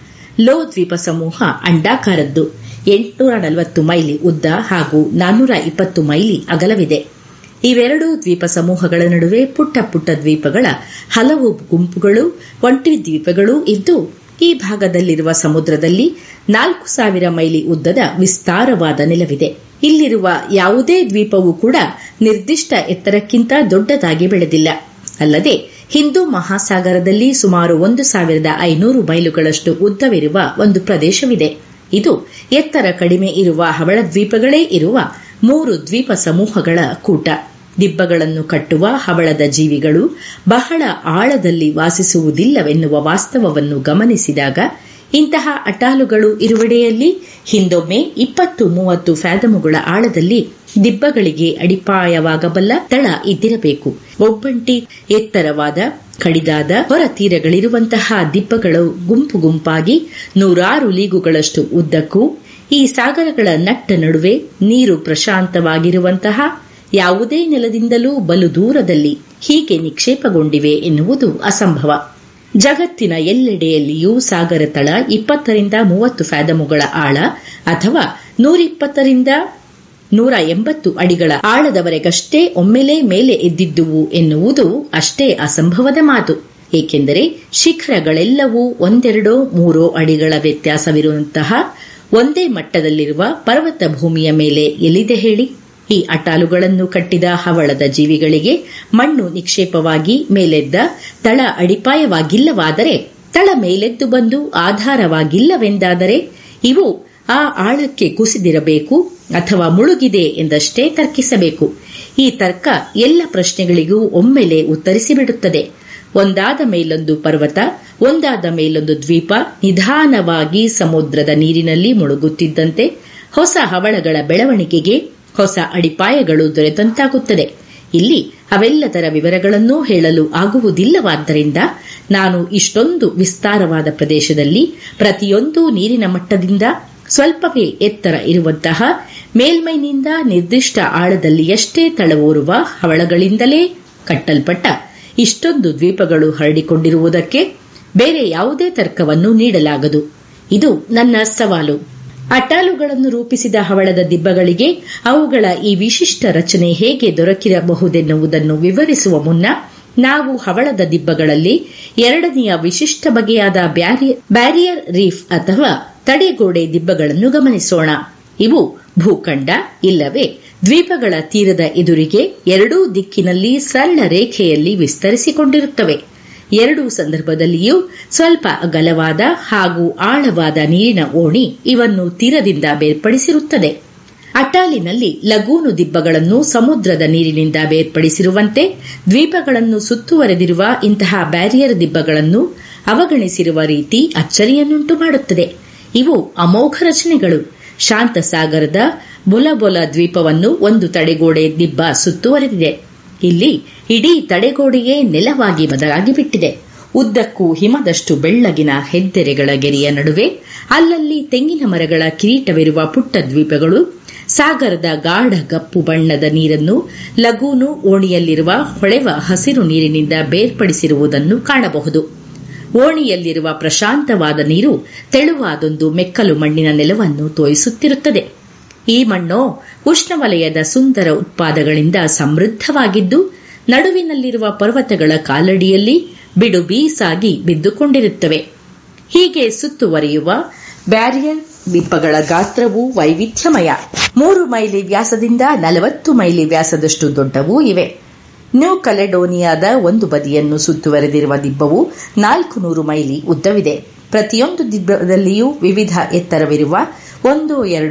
ಲೋ ದ್ವೀಪ ಸಮೂಹ ಅಂಡಾಕಾರದ್ದು ಎಂಟುನೂರ ನಲವತ್ತು ಮೈಲಿ ಉದ್ದ ಹಾಗೂ ನಾನ್ನೂರ ಇಪ್ಪತ್ತು ಮೈಲಿ ಅಗಲವಿದೆ ಇವೆರಡೂ ದ್ವೀಪ ಸಮೂಹಗಳ ನಡುವೆ ಪುಟ್ಟ ಪುಟ್ಟ ದ್ವೀಪಗಳ ಹಲವು ಗುಂಪುಗಳು ಒಂಟಿ ದ್ವೀಪಗಳೂ ಇದ್ದು ಈ ಭಾಗದಲ್ಲಿರುವ ಸಮುದ್ರದಲ್ಲಿ ನಾಲ್ಕು ಸಾವಿರ ಮೈಲಿ ಉದ್ದದ ವಿಸ್ತಾರವಾದ ನೆಲವಿದೆ ಇಲ್ಲಿರುವ ಯಾವುದೇ ದ್ವೀಪವೂ ಕೂಡ ನಿರ್ದಿಷ್ಟ ಎತ್ತರಕ್ಕಿಂತ ದೊಡ್ಡದಾಗಿ ಬೆಳೆದಿಲ್ಲ ಅಲ್ಲದೆ ಹಿಂದೂ ಮಹಾಸಾಗರದಲ್ಲಿ ಸುಮಾರು ಒಂದು ಸಾವಿರದ ಐನೂರು ಮೈಲುಗಳಷ್ಟು ಉದ್ದವಿರುವ ಒಂದು ಪ್ರದೇಶವಿದೆ ಇದು ಎತ್ತರ ಕಡಿಮೆ ಇರುವ ಹವಳ ದ್ವೀಪಗಳೇ ಇರುವ ಮೂರು ದ್ವೀಪ ಸಮೂಹಗಳ ಕೂಟ ದಿಬ್ಬಗಳನ್ನು ಕಟ್ಟುವ ಹವಳದ ಜೀವಿಗಳು ಬಹಳ ಆಳದಲ್ಲಿ ವಾಸಿಸುವುದಿಲ್ಲವೆನ್ನುವ ವಾಸ್ತವವನ್ನು ಗಮನಿಸಿದಾಗ ಇಂತಹ ಅಟಾಲುಗಳು ಇರುವೆಡೆಯಲ್ಲಿ ಹಿಂದೊಮ್ಮೆ ಇಪ್ಪತ್ತು ಮೂವತ್ತು ಫ್ಯಾದಮುಗಳ ಆಳದಲ್ಲಿ ದಿಬ್ಬಗಳಿಗೆ ಅಡಿಪಾಯವಾಗಬಲ್ಲ ತಳ ಇದ್ದಿರಬೇಕು ಒಬ್ಬಂಟಿ ಎತ್ತರವಾದ ಕಡಿದಾದ ಹೊರ ತೀರಗಳಿರುವಂತಹ ದಿಬ್ಬಗಳು ಗುಂಪು ಗುಂಪಾಗಿ ನೂರಾರು ಲೀಗುಗಳಷ್ಟು ಉದ್ದಕ್ಕೂ ಈ ಸಾಗರಗಳ ನಟ್ಟ ನಡುವೆ ನೀರು ಪ್ರಶಾಂತವಾಗಿರುವಂತಹ ಯಾವುದೇ ನೆಲದಿಂದಲೂ ಬಲು ದೂರದಲ್ಲಿ ಹೀಗೆ ನಿಕ್ಷೇಪಗೊಂಡಿವೆ ಎನ್ನುವುದು ಅಸಂಭವ ಜಗತ್ತಿನ ಎಲ್ಲೆಡೆಯಲ್ಲಿಯೂ ಸಾಗರ ತಳ ಇಪ್ಪತ್ತರಿಂದ ಮೂವತ್ತು ಫ್ಯಾದಮುಗಳ ಆಳ ಅಥವಾ ನೂರಿಪ್ಪತ್ತರಿಂದ ನೂರ ಎಂಬತ್ತು ಅಡಿಗಳ ಆಳದವರೆಗಷ್ಟೇ ಒಮ್ಮೆಲೇ ಮೇಲೆ ಎದ್ದಿದ್ದುವು ಎನ್ನುವುದು ಅಷ್ಟೇ ಅಸಂಭವದ ಮಾತು ಏಕೆಂದರೆ ಶಿಖರಗಳೆಲ್ಲವೂ ಒಂದೆರಡೋ ಮೂರೋ ಅಡಿಗಳ ವ್ಯತ್ಯಾಸವಿರುವಂತಹ ಒಂದೇ ಮಟ್ಟದಲ್ಲಿರುವ ಪರ್ವತ ಭೂಮಿಯ ಮೇಲೆ ಎಲ್ಲಿದೆ ಹೇಳಿ ಈ ಅಟಾಲುಗಳನ್ನು ಕಟ್ಟಿದ ಹವಳದ ಜೀವಿಗಳಿಗೆ ಮಣ್ಣು ನಿಕ್ಷೇಪವಾಗಿ ಮೇಲೆದ್ದ ತಳ ಅಡಿಪಾಯವಾಗಿಲ್ಲವಾದರೆ ತಳ ಮೇಲೆದ್ದು ಬಂದು ಆಧಾರವಾಗಿಲ್ಲವೆಂದಾದರೆ ಇವು ಆ ಆಳಕ್ಕೆ ಕುಸಿದಿರಬೇಕು ಅಥವಾ ಮುಳುಗಿದೆ ಎಂದಷ್ಟೇ ತರ್ಕಿಸಬೇಕು ಈ ತರ್ಕ ಎಲ್ಲ ಪ್ರಶ್ನೆಗಳಿಗೂ ಒಮ್ಮೆಲೆ ಉತ್ತರಿಸಿಬಿಡುತ್ತದೆ ಒಂದಾದ ಮೇಲೊಂದು ಪರ್ವತ ಒಂದಾದ ಮೇಲೊಂದು ದ್ವೀಪ ನಿಧಾನವಾಗಿ ಸಮುದ್ರದ ನೀರಿನಲ್ಲಿ ಮುಳುಗುತ್ತಿದ್ದಂತೆ ಹೊಸ ಹವಳಗಳ ಬೆಳವಣಿಗೆಗೆ ಹೊಸ ಅಡಿಪಾಯಗಳು ದೊರೆತಂತಾಗುತ್ತದೆ ಇಲ್ಲಿ ಅವೆಲ್ಲದರ ವಿವರಗಳನ್ನೂ ಹೇಳಲು ಆಗುವುದಿಲ್ಲವಾದ್ದರಿಂದ ನಾನು ಇಷ್ಟೊಂದು ವಿಸ್ತಾರವಾದ ಪ್ರದೇಶದಲ್ಲಿ ಪ್ರತಿಯೊಂದು ನೀರಿನ ಮಟ್ಟದಿಂದ ಸ್ವಲ್ಪವೇ ಎತ್ತರ ಇರುವಂತಹ ಮೇಲ್ಮೈನಿಂದ ನಿರ್ದಿಷ್ಟ ಆಳದಲ್ಲಿ ಎಷ್ಟೇ ತಳವೂರುವ ಹವಳಗಳಿಂದಲೇ ಕಟ್ಟಲ್ಪಟ್ಟ ಇಷ್ಟೊಂದು ದ್ವೀಪಗಳು ಹರಡಿಕೊಂಡಿರುವುದಕ್ಕೆ ಬೇರೆ ಯಾವುದೇ ತರ್ಕವನ್ನು ನೀಡಲಾಗದು ಇದು ನನ್ನ ಸವಾಲು ಅಟಾಲುಗಳನ್ನು ರೂಪಿಸಿದ ಹವಳದ ದಿಬ್ಬಗಳಿಗೆ ಅವುಗಳ ಈ ವಿಶಿಷ್ಟ ರಚನೆ ಹೇಗೆ ದೊರಕಿರಬಹುದೆನ್ನುವುದನ್ನು ವಿವರಿಸುವ ಮುನ್ನ ನಾವು ಹವಳದ ದಿಬ್ಬಗಳಲ್ಲಿ ಎರಡನೆಯ ವಿಶಿಷ್ಟ ಬಗೆಯಾದ ಬ್ಯಾರಿಯರ್ ರೀಫ್ ಅಥವಾ ತಡೆಗೋಡೆ ದಿಬ್ಬಗಳನ್ನು ಗಮನಿಸೋಣ ಇವು ಭೂಖಂಡ ಇಲ್ಲವೇ ದ್ವೀಪಗಳ ತೀರದ ಎದುರಿಗೆ ಎರಡೂ ದಿಕ್ಕಿನಲ್ಲಿ ಸರಳ ರೇಖೆಯಲ್ಲಿ ವಿಸ್ತರಿಸಿಕೊಂಡಿರುತ್ತವೆ ಎರಡೂ ಸಂದರ್ಭದಲ್ಲಿಯೂ ಸ್ವಲ್ಪ ಅಗಲವಾದ ಹಾಗೂ ಆಳವಾದ ನೀರಿನ ಓಣಿ ಇವನ್ನು ತೀರದಿಂದ ಬೇರ್ಪಡಿಸಿರುತ್ತದೆ ಅಟಾಲಿನಲ್ಲಿ ಲಗೂನು ದಿಬ್ಬಗಳನ್ನು ಸಮುದ್ರದ ನೀರಿನಿಂದ ಬೇರ್ಪಡಿಸಿರುವಂತೆ ದ್ವೀಪಗಳನ್ನು ಸುತ್ತುವರೆದಿರುವ ಇಂತಹ ಬ್ಯಾರಿಯರ್ ದಿಬ್ಬಗಳನ್ನು ಅವಗಣಿಸಿರುವ ರೀತಿ ಅಚ್ಚರಿಯನ್ನುಂಟು ಮಾಡುತ್ತದೆ ಇವು ಅಮೋಘ ರಚನೆಗಳು ಶಾಂತ ಸಾಗರದ ಬೊಲಬೊಲ ದ್ವೀಪವನ್ನು ಒಂದು ತಡೆಗೋಡೆ ದಿಬ್ಬ ಸುತ್ತುವರೆದಿದೆ ಇಲ್ಲಿ ಇಡೀ ತಡೆಗೋಡೆಯೇ ನೆಲವಾಗಿ ಬದಲಾಗಿ ಬಿಟ್ಟಿದೆ ಉದ್ದಕ್ಕೂ ಹಿಮದಷ್ಟು ಬೆಳ್ಳಗಿನ ಹೆದ್ದೆರೆಗಳ ಗೆರೆಯ ನಡುವೆ ಅಲ್ಲಲ್ಲಿ ತೆಂಗಿನ ಮರಗಳ ಕಿರೀಟವಿರುವ ಪುಟ್ಟ ದ್ವೀಪಗಳು ಸಾಗರದ ಗಾಢ ಗಪ್ಪು ಬಣ್ಣದ ನೀರನ್ನು ಲಗೂನು ಓಣಿಯಲ್ಲಿರುವ ಹೊಳೆವ ಹಸಿರು ನೀರಿನಿಂದ ಬೇರ್ಪಡಿಸಿರುವುದನ್ನು ಕಾಣಬಹುದು ಓಣಿಯಲ್ಲಿರುವ ಪ್ರಶಾಂತವಾದ ನೀರು ತೆಳುವಾದೊಂದು ಮೆಕ್ಕಲು ಮಣ್ಣಿನ ನೆಲವನ್ನು ತೋಯಿಸುತ್ತಿರುತ್ತದೆ ಈ ಮಣ್ಣು ಉಷ್ಣವಲಯದ ಸುಂದರ ಉತ್ಪಾದಗಳಿಂದ ಸಮೃದ್ಧವಾಗಿದ್ದು ನಡುವಿನಲ್ಲಿರುವ ಪರ್ವತಗಳ ಕಾಲಡಿಯಲ್ಲಿ ಬಿಡು ಬೀಸಾಗಿ ಬಿದ್ದುಕೊಂಡಿರುತ್ತವೆ ಹೀಗೆ ಸುತ್ತುವರಿಯುವ ಬ್ಯಾರಿಯರ್ ದ್ವೀಪಗಳ ಗಾತ್ರವು ವೈವಿಧ್ಯಮಯ ಮೂರು ಮೈಲಿ ವ್ಯಾಸದಿಂದ ನಲವತ್ತು ಮೈಲಿ ವ್ಯಾಸದಷ್ಟು ದೊಡ್ಡವೂ ಇವೆ ನ್ಯೂ ಕಲೆಡೋನಿಯಾದ ಒಂದು ಬದಿಯನ್ನು ಸುತ್ತುವರೆದಿರುವ ದಿಬ್ಬವು ನಾಲ್ಕು ನೂರು ಮೈಲಿ ಉದ್ದವಿದೆ ಪ್ರತಿಯೊಂದು ದಿಬ್ಬದಲ್ಲಿಯೂ ವಿವಿಧ ಎತ್ತರವಿರುವ ಒಂದು ಎರಡು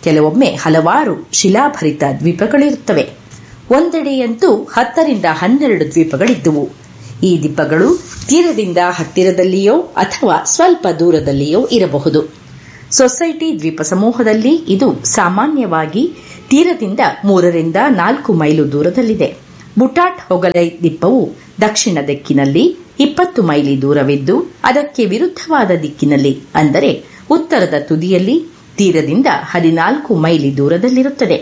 ಕೆಲವೊಮ್ಮೆ ಹಲವಾರು ಶಿಲಾಭರಿತ ದ್ವೀಪಗಳಿರುತ್ತವೆ ಒಂದೆಡೆಯಂತೂ ಹತ್ತರಿಂದ ಹನ್ನೆರಡು ದ್ವೀಪಗಳಿದ್ದುವು ಈ ದಿಬ್ಬಗಳು ತೀರದಿಂದ ಹತ್ತಿರದಲ್ಲಿಯೋ ಅಥವಾ ಸ್ವಲ್ಪ ದೂರದಲ್ಲಿಯೋ ಇರಬಹುದು ಸೊಸೈಟಿ ದ್ವೀಪ ಸಮೂಹದಲ್ಲಿ ಇದು ಸಾಮಾನ್ಯವಾಗಿ ತೀರದಿಂದ ಮೂರರಿಂದ ನಾಲ್ಕು ಮೈಲು ದೂರದಲ್ಲಿದೆ ಬುಟಾಟ್ ಹೊಗಲೈ ದಿಬ್ಬವು ದಕ್ಷಿಣ ದಿಕ್ಕಿನಲ್ಲಿ ಇಪ್ಪತ್ತು ಮೈಲಿ ದೂರವಿದ್ದು ಅದಕ್ಕೆ ವಿರುದ್ಧವಾದ ದಿಕ್ಕಿನಲ್ಲಿ ಅಂದರೆ ಉತ್ತರದ ತುದಿಯಲ್ಲಿ ತೀರದಿಂದ ಹದಿನಾಲ್ಕು ಮೈಲಿ ದೂರದಲ್ಲಿರುತ್ತದೆ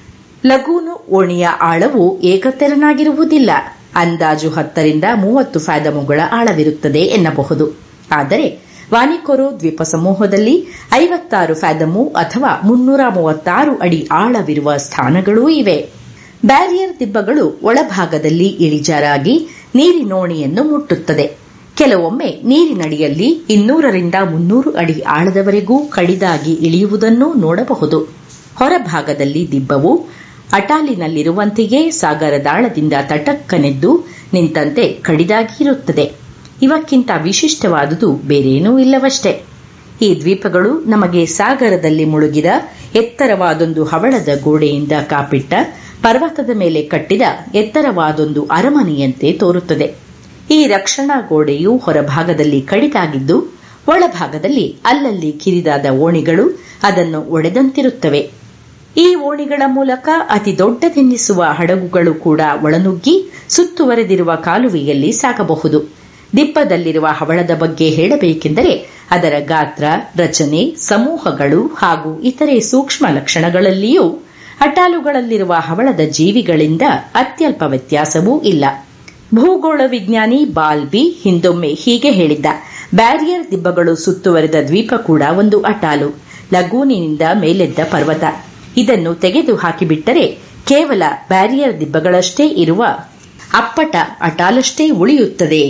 ಲಗೂನು ಓಣಿಯ ಆಳವು ಏಕತೆರನಾಗಿರುವುದಿಲ್ಲ ಅಂದಾಜು ಹತ್ತರಿಂದ ಮೂವತ್ತು ಫ್ಯಾದಮುಗಳ ಆಳವಿರುತ್ತದೆ ಎನ್ನಬಹುದು ಆದರೆ ವಾನಿಕೊರೋ ದ್ವೀಪ ಸಮೂಹದಲ್ಲಿ ಐವತ್ತಾರು ಫ್ಯಾದಮು ಅಥವಾ ಮುನ್ನೂರ ಮೂವತ್ತಾರು ಅಡಿ ಆಳವಿರುವ ಸ್ಥಾನಗಳೂ ಇವೆ ಬ್ಯಾರಿಯರ್ ದಿಬ್ಬಗಳು ಒಳಭಾಗದಲ್ಲಿ ಇಳಿಜಾರಾಗಿ ನೀರಿನೋಣಿಯನ್ನು ಮುಟ್ಟುತ್ತದೆ ಕೆಲವೊಮ್ಮೆ ನೀರಿನಡಿಯಲ್ಲಿ ಇನ್ನೂರರಿಂದ ಮುನ್ನೂರು ಅಡಿ ಆಳದವರೆಗೂ ಕಡಿದಾಗಿ ಇಳಿಯುವುದನ್ನೂ ನೋಡಬಹುದು ಹೊರಭಾಗದಲ್ಲಿ ದಿಬ್ಬವು ಅಟಾಲಿನಲ್ಲಿರುವಂತೆಯೇ ಸಾಗರದಾಳದಿಂದ ತಟಕ್ಕನೆದ್ದು ನಿಂತಂತೆ ಕಡಿದಾಗಿ ಇರುತ್ತದೆ ಇವಕ್ಕಿಂತ ವಿಶಿಷ್ಟವಾದುದು ಬೇರೇನೂ ಇಲ್ಲವಷ್ಟೇ ಈ ದ್ವೀಪಗಳು ನಮಗೆ ಸಾಗರದಲ್ಲಿ ಮುಳುಗಿದ ಎತ್ತರವಾದೊಂದು ಹವಳದ ಗೋಡೆಯಿಂದ ಕಾಪಿಟ್ಟ ಪರ್ವತದ ಮೇಲೆ ಕಟ್ಟಿದ ಎತ್ತರವಾದೊಂದು ಅರಮನೆಯಂತೆ ತೋರುತ್ತದೆ ಈ ರಕ್ಷಣಾ ಗೋಡೆಯು ಹೊರಭಾಗದಲ್ಲಿ ಕಡಿದಾಗಿದ್ದು ಒಳಭಾಗದಲ್ಲಿ ಅಲ್ಲಲ್ಲಿ ಕಿರಿದಾದ ಓಣಿಗಳು ಅದನ್ನು ಒಡೆದಂತಿರುತ್ತವೆ ಈ ಓಣಿಗಳ ಮೂಲಕ ಅತಿ ದೊಡ್ಡದೆನ್ನಿಸುವ ಹಡಗುಗಳು ಕೂಡ ಒಳನುಗ್ಗಿ ಸುತ್ತುವರೆದಿರುವ ಕಾಲುವೆಯಲ್ಲಿ ಸಾಗಬಹುದು ದಿಬ್ಬದಲ್ಲಿರುವ ಹವಳದ ಬಗ್ಗೆ ಹೇಳಬೇಕೆಂದರೆ ಅದರ ಗಾತ್ರ ರಚನೆ ಸಮೂಹಗಳು ಹಾಗೂ ಇತರೆ ಸೂಕ್ಷ್ಮ ಲಕ್ಷಣಗಳಲ್ಲಿಯೂ ಅಟಾಲುಗಳಲ್ಲಿರುವ ಹವಳದ ಜೀವಿಗಳಿಂದ ಅತ್ಯಲ್ಪ ವ್ಯತ್ಯಾಸವೂ ಇಲ್ಲ ಭೂಗೋಳ ವಿಜ್ಞಾನಿ ಬಾಲ್ಬಿ ಹಿಂದೊಮ್ಮೆ ಹೀಗೆ ಹೇಳಿದ್ದ ಬ್ಯಾರಿಯರ್ ದಿಬ್ಬಗಳು ಸುತ್ತುವರೆದ ದ್ವೀಪ ಕೂಡ ಒಂದು ಅಟಾಲು ಲಗೂನಿನಿಂದ ಮೇಲೆದ್ದ ಪರ್ವತ ಇದನ್ನು ತೆಗೆದು ಹಾಕಿಬಿಟ್ಟರೆ ಕೇವಲ ಬ್ಯಾರಿಯರ್ ದಿಬ್ಬಗಳಷ್ಟೇ ಇರುವ ಅಪ್ಪಟ ಅಟಾಲಷ್ಟೇ ಉಳಿಯುತ್ತದೆ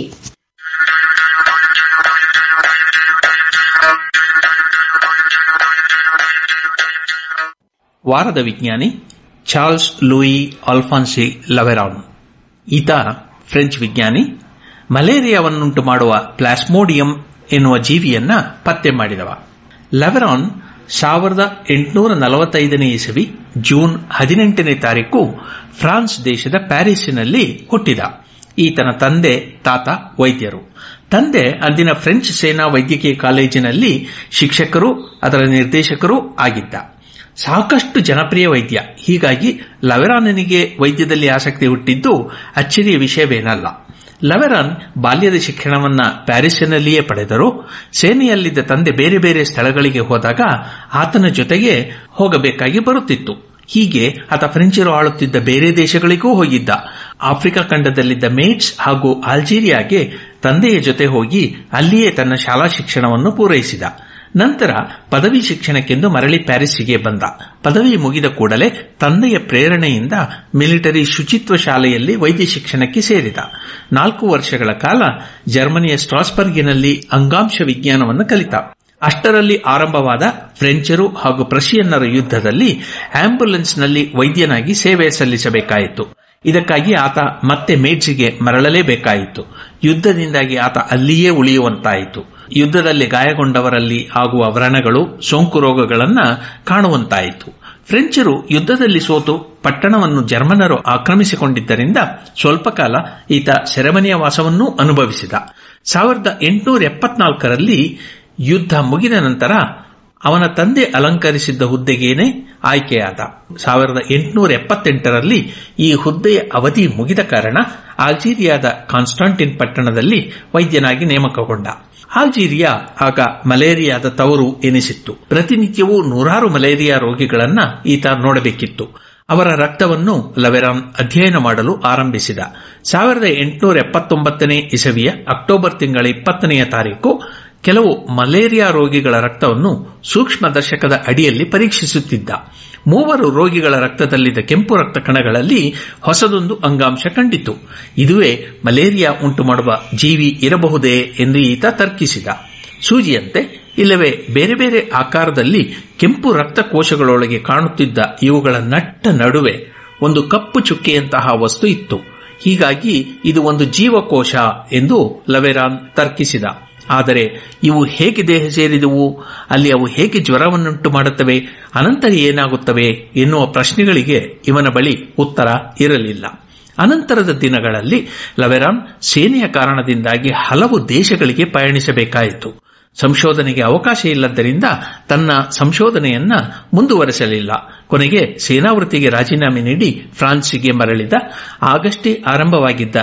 ವಾರದ ವಿಜ್ಞಾನಿ ಚಾರ್ಲ್ಸ್ ಲೂಯಿ ಆಲ್ಫಾನ್ಸಿ ಲವೆರಾನ್ ಈತ ಫ್ರೆಂಚ್ ವಿಜ್ಞಾನಿ ಮಲೇರಿಯಾವನ್ನುಂಟು ಮಾಡುವ ಪ್ಲಾಸ್ಮೋಡಿಯಂ ಎನ್ನುವ ಜೀವಿಯನ್ನ ಪತ್ತೆ ಮಾಡಿದವ ಲೆವೆರಾನ್ ಸಾವಿರದ ಎಂಟುನೂರ ನಲವತ್ತೈದನೇ ಇಸವಿ ಜೂನ್ ಹದಿನೆಂಟನೇ ತಾರೀಕು ಫ್ರಾನ್ಸ್ ದೇಶದ ಪ್ಯಾರಿಸ್ಸಿನಲ್ಲಿ ಹುಟ್ಟಿದ ಈತನ ತಂದೆ ತಾತ ವೈದ್ಯರು ತಂದೆ ಅಂದಿನ ಫ್ರೆಂಚ್ ಸೇನಾ ವೈದ್ಯಕೀಯ ಕಾಲೇಜಿನಲ್ಲಿ ಶಿಕ್ಷಕರು ಅದರ ನಿರ್ದೇಶಕರೂ ಆಗಿದ್ದ ಸಾಕಷ್ಟು ಜನಪ್ರಿಯ ವೈದ್ಯ ಹೀಗಾಗಿ ಲವೆರಾನನಿಗೆ ವೈದ್ಯದಲ್ಲಿ ಆಸಕ್ತಿ ಹುಟ್ಟಿದ್ದು ಅಚ್ಚರಿಯ ವಿಷಯವೇನಲ್ಲ ಲವೆರಾನ್ ಬಾಲ್ಯದ ಶಿಕ್ಷಣವನ್ನ ಪ್ಯಾರಿಸ್ಸಿನಲ್ಲಿಯೇ ಪಡೆದರು ಸೇನೆಯಲ್ಲಿದ್ದ ತಂದೆ ಬೇರೆ ಬೇರೆ ಸ್ಥಳಗಳಿಗೆ ಹೋದಾಗ ಆತನ ಜೊತೆಗೆ ಹೋಗಬೇಕಾಗಿ ಬರುತ್ತಿತ್ತು ಹೀಗೆ ಆತ ಫ್ರೆಂಚರು ಆಳುತ್ತಿದ್ದ ಬೇರೆ ದೇಶಗಳಿಗೂ ಹೋಗಿದ್ದ ಆಫ್ರಿಕಾ ಖಂಡದಲ್ಲಿದ್ದ ಮೇಟ್ಸ್ ಹಾಗೂ ಅಲ್ಜೀರಿಯಾಗೆ ತಂದೆಯ ಜೊತೆ ಹೋಗಿ ಅಲ್ಲಿಯೇ ತನ್ನ ಶಾಲಾ ಶಿಕ್ಷಣವನ್ನು ಪೂರೈಸಿದ ನಂತರ ಪದವಿ ಶಿಕ್ಷಣಕ್ಕೆಂದು ಮರಳಿ ಪ್ಯಾರಿಸ್ಸಿಗೆ ಬಂದ ಪದವಿ ಮುಗಿದ ಕೂಡಲೇ ತಂದೆಯ ಪ್ರೇರಣೆಯಿಂದ ಮಿಲಿಟರಿ ಶುಚಿತ್ವ ಶಾಲೆಯಲ್ಲಿ ವೈದ್ಯ ಶಿಕ್ಷಣಕ್ಕೆ ಸೇರಿದ ನಾಲ್ಕು ವರ್ಷಗಳ ಕಾಲ ಜರ್ಮನಿಯ ಸ್ಟ್ರಾಸ್ಬರ್ಗಿನಲ್ಲಿ ಅಂಗಾಂಶ ವಿಜ್ಞಾನವನ್ನು ಕಲಿತ ಅಷ್ಟರಲ್ಲಿ ಆರಂಭವಾದ ಫ್ರೆಂಚರು ಹಾಗೂ ಪ್ರಷಿಯನ್ನರ ಯುದ್ಧದಲ್ಲಿ ಆಂಬ್ಯುಲೆನ್ಸ್ನಲ್ಲಿ ವೈದ್ಯನಾಗಿ ಸೇವೆ ಸಲ್ಲಿಸಬೇಕಾಯಿತು ಇದಕ್ಕಾಗಿ ಆತ ಮತ್ತೆ ಮೇಡ್ಸಿಗೆ ಮರಳಲೇಬೇಕಾಯಿತು ಯುದ್ಧದಿಂದಾಗಿ ಆತ ಅಲ್ಲಿಯೇ ಉಳಿಯುವಂತಾಯಿತು ಯುದ್ಧದಲ್ಲಿ ಗಾಯಗೊಂಡವರಲ್ಲಿ ಆಗುವ ವ್ರಣಗಳು ಸೋಂಕು ರೋಗಗಳನ್ನ ಕಾಣುವಂತಾಯಿತು ಫ್ರೆಂಚರು ಯುದ್ಧದಲ್ಲಿ ಸೋತು ಪಟ್ಟಣವನ್ನು ಜರ್ಮನರು ಆಕ್ರಮಿಸಿಕೊಂಡಿದ್ದರಿಂದ ಸ್ವಲ್ಪ ಕಾಲ ಈತ ಸೆರೆಮನೆಯ ವಾಸವನ್ನೂ ಅನುಭವಿಸಿದ ಸಾವಿರದ ಎಂಟುನೂರ ಎಪ್ಪತ್ನಾಲ್ಕರಲ್ಲಿ ಯುದ್ಧ ಮುಗಿದ ನಂತರ ಅವನ ತಂದೆ ಅಲಂಕರಿಸಿದ್ದ ಹುದ್ದೆಗೇನೆ ಆಯ್ಕೆಯಾದ ಸಾವಿರದ ಎಂಟುನೂರ ಎಪ್ಪತ್ತೆಂಟರಲ್ಲಿ ಈ ಹುದ್ದೆಯ ಅವಧಿ ಮುಗಿದ ಕಾರಣ ಆಲ್ಜೀರಿಯಾದ ಕಾನ್ಸ್ಟಾಂಟಿನ್ ಪಟ್ಟಣದಲ್ಲಿ ವೈದ್ಯನಾಗಿ ನೇಮಕಗೊಂಡ ಆಲ್ಜೀರಿಯಾ ಆಗ ಮಲೇರಿಯಾದ ತವರು ಎನಿಸಿತ್ತು ಪ್ರತಿನಿತ್ಯವೂ ನೂರಾರು ಮಲೇರಿಯಾ ರೋಗಿಗಳನ್ನ ಈತ ನೋಡಬೇಕಿತ್ತು ಅವರ ರಕ್ತವನ್ನು ಲವೆರಾನ್ ಅಧ್ಯಯನ ಮಾಡಲು ಆರಂಭಿಸಿದ ಸಾವಿರದ ಎಂಟುನೂರ ಎಪ್ಪತ್ತೊಂಬತ್ತನೇ ಇಸವಿಯ ಅಕ್ಟೋಬರ್ ತಿಂಗಳ ಇಪ್ಪತ್ತನೆಯ ತಾರೀಕು ಕೆಲವು ಮಲೇರಿಯಾ ರೋಗಿಗಳ ರಕ್ತವನ್ನು ಸೂಕ್ಷ್ಮದರ್ಶಕದ ಅಡಿಯಲ್ಲಿ ಪರೀಕ್ಷಿಸುತ್ತಿದ್ದ ಮೂವರು ರೋಗಿಗಳ ರಕ್ತದಲ್ಲಿದ್ದ ಕೆಂಪು ರಕ್ತ ಕಣಗಳಲ್ಲಿ ಹೊಸದೊಂದು ಅಂಗಾಂಶ ಕಂಡಿತು ಇದುವೇ ಮಲೇರಿಯಾ ಉಂಟು ಮಾಡುವ ಜೀವಿ ಇರಬಹುದೇ ಎಂದು ಈತ ತರ್ಕಿಸಿದ ಸೂಜಿಯಂತೆ ಇಲ್ಲವೇ ಬೇರೆ ಬೇರೆ ಆಕಾರದಲ್ಲಿ ಕೆಂಪು ರಕ್ತ ಕೋಶಗಳೊಳಗೆ ಕಾಣುತ್ತಿದ್ದ ಇವುಗಳ ನಟ್ಟ ನಡುವೆ ಒಂದು ಕಪ್ಪು ಚುಕ್ಕೆಯಂತಹ ವಸ್ತು ಇತ್ತು ಹೀಗಾಗಿ ಇದು ಒಂದು ಜೀವಕೋಶ ಎಂದು ಲವೆರಾನ್ ತರ್ಕಿಸಿದ ಆದರೆ ಇವು ಹೇಗೆ ದೇಹ ಸೇರಿದವು ಅಲ್ಲಿ ಅವು ಹೇಗೆ ಜ್ವರವನ್ನುಂಟು ಮಾಡುತ್ತವೆ ಅನಂತರ ಏನಾಗುತ್ತವೆ ಎನ್ನುವ ಪ್ರಶ್ನೆಗಳಿಗೆ ಇವನ ಬಳಿ ಉತ್ತರ ಇರಲಿಲ್ಲ ಅನಂತರದ ದಿನಗಳಲ್ಲಿ ಲವೆರಾನ್ ಸೇನೆಯ ಕಾರಣದಿಂದಾಗಿ ಹಲವು ದೇಶಗಳಿಗೆ ಪಯಣಿಸಬೇಕಾಯಿತು ಸಂಶೋಧನೆಗೆ ಅವಕಾಶ ಇಲ್ಲದ್ದರಿಂದ ತನ್ನ ಸಂಶೋಧನೆಯನ್ನ ಮುಂದುವರೆಸಲಿಲ್ಲ ಕೊನೆಗೆ ಸೇನಾವೃತ್ತಿಗೆ ರಾಜೀನಾಮೆ ನೀಡಿ ಫ್ರಾನ್ಸಿಗೆ ಮರಳಿದ ಆಗಷ್ಟೇ ಆರಂಭವಾಗಿದ್ದ